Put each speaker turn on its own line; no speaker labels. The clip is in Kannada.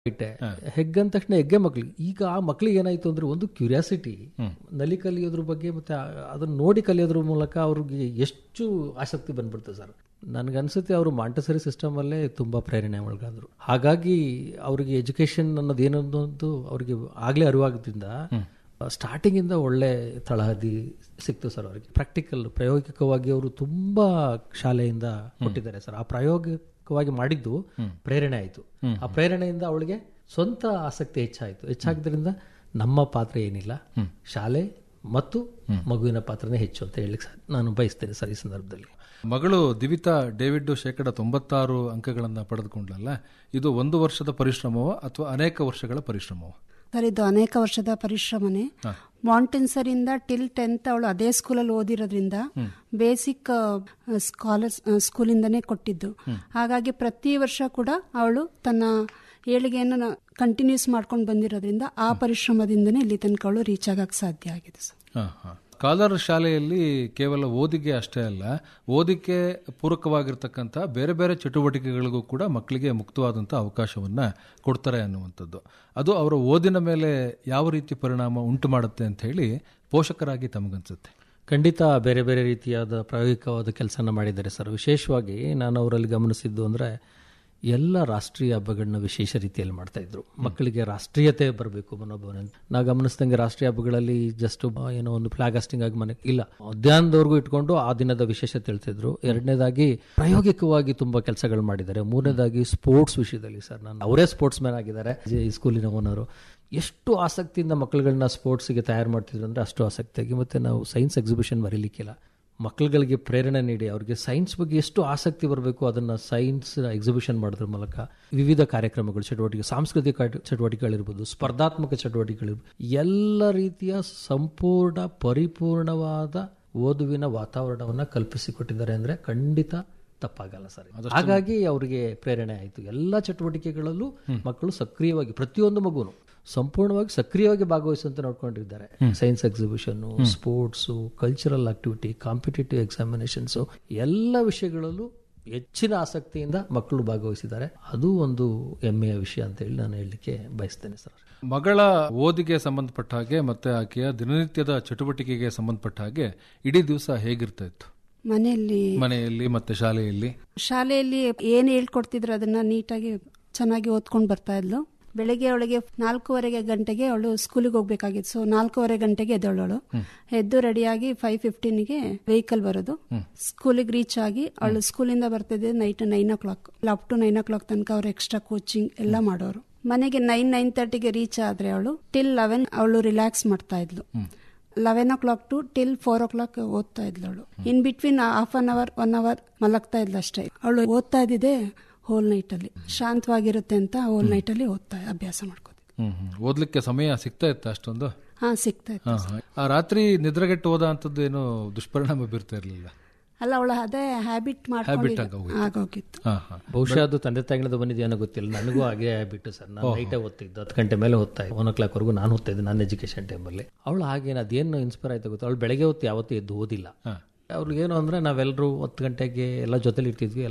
ಇಟ್ಟೆ ಹೆಗ್ ಅಂದ ತಕ್ಷಣ ಹೆಗ್ಗೆ ಮಕ್ಳಿಗೆ ಈಗ ಆ ಮಕ್ಳಿಗೆ ಏನಾಯ್ತು ಅಂದ್ರೆ ಒಂದು ಕ್ಯೂರಿಯಾಸಿಟಿ ನಲಿ ಕಲಿಯೋದ್ರ ಬಗ್ಗೆ ಮತ್ತೆ ಆ- ಅದನ್ನ ನೋಡಿ ಕಲಿಯೋದ್ರ ಮೂಲಕ ಅವ್ರಿಗೆ ಎಷ್ಟು ಆಸಕ್ತಿ ಬಂದ್ಬಿಡ್ತದೆ ಸರ್ ನನ್ಗನ್ಸುತ್ತೆ ಅವರು ಮಾಂಟಸರಿ ಸಿಸ್ಟಮ್ ಅಲ್ಲೇ ತುಂಬಾ ಪ್ರೇರಣೆ ಒಳಗಾದ್ರು ಹಾಗಾಗಿ ಅವ್ರಿಗೆ ಎಜುಕೇಶನ್ ಅನ್ನೋದು ಏನನ್ನೋದು ಅವ್ರಿಗೆ ಆಗ್ಲೇ ಅರಿವಾಗೋದ್ರಿಂದ ಸ್ಟಾರ್ಟಿಂಗ್ ಇಂದ ಒಳ್ಳೆ ತಳಹದಿ ಸಿಕ್ತು ಸರ್ ಅವರಿಗೆ ಪ್ರಾಕ್ಟಿಕಲ್ ಪ್ರಾಯೋಗಿಕವಾಗಿ ಅವರು ತುಂಬಾ ಶಾಲೆಯಿಂದ ಕೊಟ್ಟಿದ್ದಾರೆ ಸರ್ ಆ ಪ್ರಾಯೋಗಿಕವಾಗಿ ಮಾಡಿದ್ದು ಪ್ರೇರಣೆ ಆಯಿತು ಆ ಪ್ರೇರಣೆಯಿಂದ ಅವಳಿಗೆ ಸ್ವಂತ ಆಸಕ್ತಿ ಹೆಚ್ಚಾಯಿತು ಹೆಚ್ಚಾಗಿದ್ದರಿಂದ ನಮ್ಮ ಪಾತ್ರ ಏನಿಲ್ಲ ಶಾಲೆ ಮತ್ತು ಮಗುವಿನ ಪಾತ್ರನೇ ಹೆಚ್ಚು ಅಂತ ಹೇಳಲಿಕ್ಕೆ ಸರ್ ನಾನು ಬಯಸ್ತೇನೆ ಸರ್ ಈ ಸಂದರ್ಭದಲ್ಲಿ
ಮಗಳು ದಿವಿತಾ ಡೇವಿಡ್ ಶೇಕಡ ತೊಂಬತ್ತಾರು ಅಂಕಗಳನ್ನು ಪಡೆದುಕೊಂಡ್ಲಲ್ಲ ಇದು ಒಂದು ವರ್ಷದ ಪರಿಶ್ರಮವೋ ಅಥವಾ ಅನೇಕ ವರ್ಷಗಳ ಪರಿಶ್ರಮವೋ
ಸರ್ ಇದು ಅನೇಕ ವರ್ಷದ ಪರಿಶ್ರಮನೇ ಮಾಂಟೆನ್ಸರಿಂದ ಟಿಲ್ ಟೆಂತ್ ಅವಳು ಅದೇ ಸ್ಕೂಲಲ್ಲಿ ಓದಿರೋದ್ರಿಂದ ಬೇಸಿಕ್ ಸ್ಕಾಲರ್ಸ್ ಸ್ಕೂಲಿಂದನೇ ಕೊಟ್ಟಿದ್ದು ಹಾಗಾಗಿ ಪ್ರತಿ ವರ್ಷ ಕೂಡ ಅವಳು ತನ್ನ ಏಳಿಗೆಯನ್ನು ಕಂಟಿನ್ಯೂಸ್ ಮಾಡ್ಕೊಂಡು ಬಂದಿರೋದ್ರಿಂದ ಆ ಪರಿಶ್ರಮದಿಂದನೇ ಇಲ್ಲಿ ತನಕ ಅವಳು ರೀಚ್ ಆಗಕ್ಕೆ ಸಾಧ್ಯ ಆಗಿದೆ ಸರ್
ಹಾ, ಹಾ. ಕಾಲರ್ ಶಾಲೆಯಲ್ಲಿ ಕೇವಲ ಓದಿಗೆ ಅಷ್ಟೇ ಅಲ್ಲ ಓದಿಗೆ ಪೂರಕವಾಗಿರ್ತಕ್ಕಂಥ ಬೇರೆ ಬೇರೆ ಚಟುವಟಿಕೆಗಳಿಗೂ ಕೂಡ ಮಕ್ಕಳಿಗೆ ಮುಕ್ತವಾದಂಥ ಅವಕಾಶವನ್ನ ಕೊಡ್ತಾರೆ ಅನ್ನುವಂಥದ್ದು ಅದು ಅವರ ಓದಿನ ಮೇಲೆ ಯಾವ ರೀತಿ ಪರಿಣಾಮ ಉಂಟು ಮಾಡುತ್ತೆ ಅಂತ ಹೇಳಿ ಪೋಷಕರಾಗಿ ತಮಗನ್ಸುತ್ತೆ
ಖಂಡಿತ ಬೇರೆ ಬೇರೆ ರೀತಿಯಾದ ಪ್ರಾಯೋಗಿಕವಾದ ಕೆಲಸನ ಮಾಡಿದ್ದಾರೆ ಸರ್ ವಿಶೇಷವಾಗಿ ನಾನು ಅವರಲ್ಲಿ ಗಮನಿಸಿದ್ದು ಅಂದ್ರೆ ಎಲ್ಲ ರಾಷ್ಟ್ರೀಯ ಹಬ್ಬಗಳನ್ನ ವಿಶೇಷ ರೀತಿಯಲ್ಲಿ ಮಾಡ್ತಾ ಇದ್ರು ಮಕ್ಕಳಿಗೆ ರಾಷ್ಟ್ರೀಯತೆ ಬರಬೇಕು ಮನೋಭಾವನೆ ಅಂತ. ನಾ ಗಮನಿಸಿದಂಗೆ ರಾಷ್ಟ್ರೀಯ ಹಬ್ಬಗಳಲ್ಲಿ ಜಸ್ಟ್ ಏನೋ ಒಂದು ಫ್ಲಾಗ್ ಹಾಸ್ಟಿಂಗ್ ಆಗಿ ಮನೆ ಇಲ್ಲ ಮಧ್ಯಾಹ್ನದವರೆಗೂ ಇಟ್ಕೊಂಡು ಆ ದಿನದ ವಿಶೇಷ ತಿಳಿಸಿದ್ರು ಎರಡನೇದಾಗಿ ಪ್ರಾಯೋಗಿಕವಾಗಿ ತುಂಬಾ ಕೆಲಸಗಳು ಮಾಡಿದ್ದಾರೆ ಮೂರನೇದಾಗಿ ಸ್ಪೋರ್ಟ್ಸ್ ವಿಷಯದಲ್ಲಿ ಸರ್ ನಾನು ಅವರೇ ಸ್ಪೋರ್ಟ್ಸ್ ಮ್ಯಾನ್ ಆಗಿದ್ದಾರೆ ಈ ಸ್ಕೂಲಿನ ಓನರು ಎಷ್ಟು ಆಸಕ್ತಿಯಿಂದ ಮಕ್ಕಳುಗಳನ್ನ ಸ್ಪೋರ್ಟ್ಸ್ಗೆ ತಯಾರು ಮಾಡ್ತಿದ್ರು ಅಂದ್ರೆ ಅಷ್ಟು ಆಸಕ್ತಿಯಾಗಿ ಮತ್ತೆ ನಾವು ಸೈನ್ಸ್ ಎಕ್ಸಿಬಿಷನ್ ಬರೀಲಿಕ್ಕಿಲ್ಲ ಮಕ್ಕಳುಗಳಿಗೆ ಪ್ರೇರಣೆ ನೀಡಿ ಅವ್ರಿಗೆ ಸೈನ್ಸ್ ಬಗ್ಗೆ ಎಷ್ಟು ಆಸಕ್ತಿ ಬರಬೇಕು ಅದನ್ನ ಸೈನ್ಸ್ ಎಕ್ಸಿಬಿಷನ್ ಮಾಡೋದ್ರ ಮೂಲಕ ವಿವಿಧ ಕಾರ್ಯಕ್ರಮಗಳು ಚಟುವಟಿಕೆ ಸಾಂಸ್ಕೃತಿಕ ಕಾರ್ಯ- ಚಟುವಟಿಕೆಗಳಿರ್ಬೋದು ಸ್ಪರ್ಧಾತ್ಮಕ ಚಟುವಟಿಕೆಗಳಿರ್ಬೋದು ಎಲ್ಲ ರೀತಿಯ ಸಂಪೂರ್ಣ ಪರಿಪೂರ್ಣವಾದ ಓದುವಿನ ವಾತಾವರಣವನ್ನ ಕಲ್ಪಿಸಿಕೊಟ್ಟಿದ್ದಾರೆ ಅಂದ್ರೆ ಖಂಡಿತ ತಪ್ಪಾಗಲ್ಲ ಸರ್ ಹಾಗಾಗಿ ಅವರಿಗೆ ಪ್ರೇರಣೆ ಆಯಿತು ಎಲ್ಲ ಚಟುವಟಿಕೆಗಳಲ್ಲೂ ಮಕ್ಕಳು ಸಕ್ರಿಯವಾಗಿ ಪ್ರತಿಯೊಂದು ಮಗುನು ಸಂಪೂರ್ಣವಾಗಿ ಸಕ್ರಿಯವಾಗಿ ಭಾಗವಹಿಸುವಂತ ನೋಡ್ಕೊಂಡಿದ್ದಾರೆ science exhibition sports cultural activity competitive examinations ಎಲ್ಲ ವಿಷಯಗಳಲ್ಲೂ ಹೆಚ್ಚಿನ ಆಸಕ್ತಿಯಿಂದ ಮಕ್ಕಳು ಭಾಗವಹಿಸಿದ್ದಾರೆ ಅದು ಒಂದು ಹೆಮ್ಮೆಯ ವಿಷಯ ಅಂತ ಹೇಳಿ ನಾನು ಹೇಳಲಿಕ್ಕೆ ಬಯಸ್ತೇನೆ ಸರ್
ಮಗಳ ಓದಿಗೆ ಸಂಬಂಧಪಟ್ಟ ಹಾಗೆ ಮತ್ತೆ ಆಕೆಯ ದಿನನಿತ್ಯದ ಚಟುವಟಿಕೆಗೆ ಸಂಬಂಧಪಟ್ಟ ಹಾಗೆ ಇಡೀ ದಿವಸ ಹೇಗಿರ್ತಾ ಇತ್ತು
ಮನೆಯಲ್ಲಿ
ಮನೆಯಲ್ಲಿ ಮತ್ತೆ ಶಾಲೆಯಲ್ಲಿ
ಶಾಲೆಯಲ್ಲಿ ಏನು ಹೇಳ್ಕೊಡ್ತಿದ್ರು ಅದನ್ನ ನೀಟಾಗಿ ಚೆನ್ನಾಗಿ ಓದ್ಕೊಂಡು ಬರ್ತಾ ಇದ್ಲು ಬೆಳಿಗ್ಗೆ ಅವಳಿಗೆ ನಾಲ್ಕೂವರೆಗೆ ಗಂಟೆಗೆ ಅವಳು ಸ್ಕೂಲಿಗೆ ಹೋಗ್ಬೇಕಾಗಿತ್ತು ಸೊ ನಾಲ್ಕೂವರೆ ಗಂಟೆಗೆ ಎದ್ದವಳು ಎದ್ದು ರೆಡಿಯಾಗಿ ಫೈವ್ ಫಿಫ್ಟೀನ್ಗೆ ವೆಹಿಕಲ್ ಬರೋದು ಸ್ಕೂಲಿಗೆ ರೀಚ್ ಆಗಿ ಅವಳು ಸ್ಕೂಲಿಂದ ಬರ್ತಿದ್ದೆ night nine o'clock up to nine o'clock ತನಕ ಅವ್ರು ಎಕ್ಸ್ಟ್ರಾ ಕೋಚಿಂಗ್ ಎಲ್ಲ ಮಾಡೋರು ಮನೆಗೆ ನೈನ್ ನೈನ್ ತರ್ಟಿಗೆ ರೀಚ್ ಆದ್ರೆ ಅವಳು ಟಿಲ್ ಲೆವೆನ್ ಅವಳು ರಿಲ್ಯಾಕ್ಸ್ ಮಾಡ್ತಾ ಇದ್ಲು eleven o'clock to till four o'clock ಓದ್ತಾ ಇದ್ಲು ಅವಳು in between half an hour one hour ಮಲಗ್ತಾ ಇದ್ಲು ಅಷ್ಟೇ ಅವಳು ಓದ್ತಾ ಇದ್ದಿದೆ ಹೋಲ್ ನೈಟ್ ಅಲ್ಲಿ ಶಾಂತವಾಗಿರುತ್ತೆ ಅಂತ ಹೋಲ್ ನೈಟ್ ಅಲ್ಲಿ ಓದ್ತಾ ಅಭ್ಯಾಸ ಮಾಡ್ಕೋತಿದ್ದೆ
ಹ್ಮ್ ಹ್ಮ್. ಓದ್ಲಿಕ್ಕೆ ಸಮಯ ಸಿಗ್ತಾ ಇತ್ತ ಅಷ್ಟೊಂದು
ಹಾ ಸಿಗ್ತಾ ಇತ್ತು
ಹಾ, ಹಾ. ಆ ರಾತ್ರಿ ನಿದ್ರೆಗೆಟ್ಟು ಹೋದ ಅಂತದ್ದು ಏನು ದುಷ್ಪರಿಣಾಮ ಬೀರ್ತಾ ಇರ್ಲಿಲ್ಲ
ಅಲ್ಲ ಅವಳು ಅದೇ ಹ್ಯಾಬಿಟ್ ಮಾಡ್ಕೊಂಡು ಆಗೋಗಿತ್ತು
ಹಾ ಹಾ
ಬಹುಶಃ ಅದು ತಂದೆ ತಾಯಿಗಳಿಂದ ಬಂದಿದೆಯೋ ಗೊತ್ತಿಲ್ಲ ನನಗೂ ಹಾಗೆ ಬಿಟ್ಟು ಸರ್ ನಾನು ನೈಟೇ ಓದ್ತಿದ್ದು ಹತ್ತು ಗಂಟೆ ಮೇಲೆ ಓದ್ತಾ ಇದ್ದೆ ಒನ್ ಓ ಕ್ಲಾಕ್ ವರೆಗೂ ನಾನು ಓದ್ತಾ ಇದ್ದೆ ನನ್ನ ಎಜುಕೇಶನ್ ಟೈಮಲ್ಲಿ ಅವಳು ಹಾಗೇನು ಅದೇನು ಇನ್ಸ್ಪೈರ್ ಆಯ್ತು ಗೊತ್ತಾ ಅವಳು ಬೆಳಗ್ಗೆ ಹೊತ್ತು ಯಾವತ್ತೂ ಎದ್ದು ಓದಿಲ್ಲ ಅವ್ರಿಗೇನು ಅಂದ್ರೆ ನಾವೆಲ್ಲರೂ ಹತ್ತು ಗಂಟೆಗೆ ಎಲ್ಲ ಜೊತೆಲಿ ಇರ್ತಿದ್ವಿ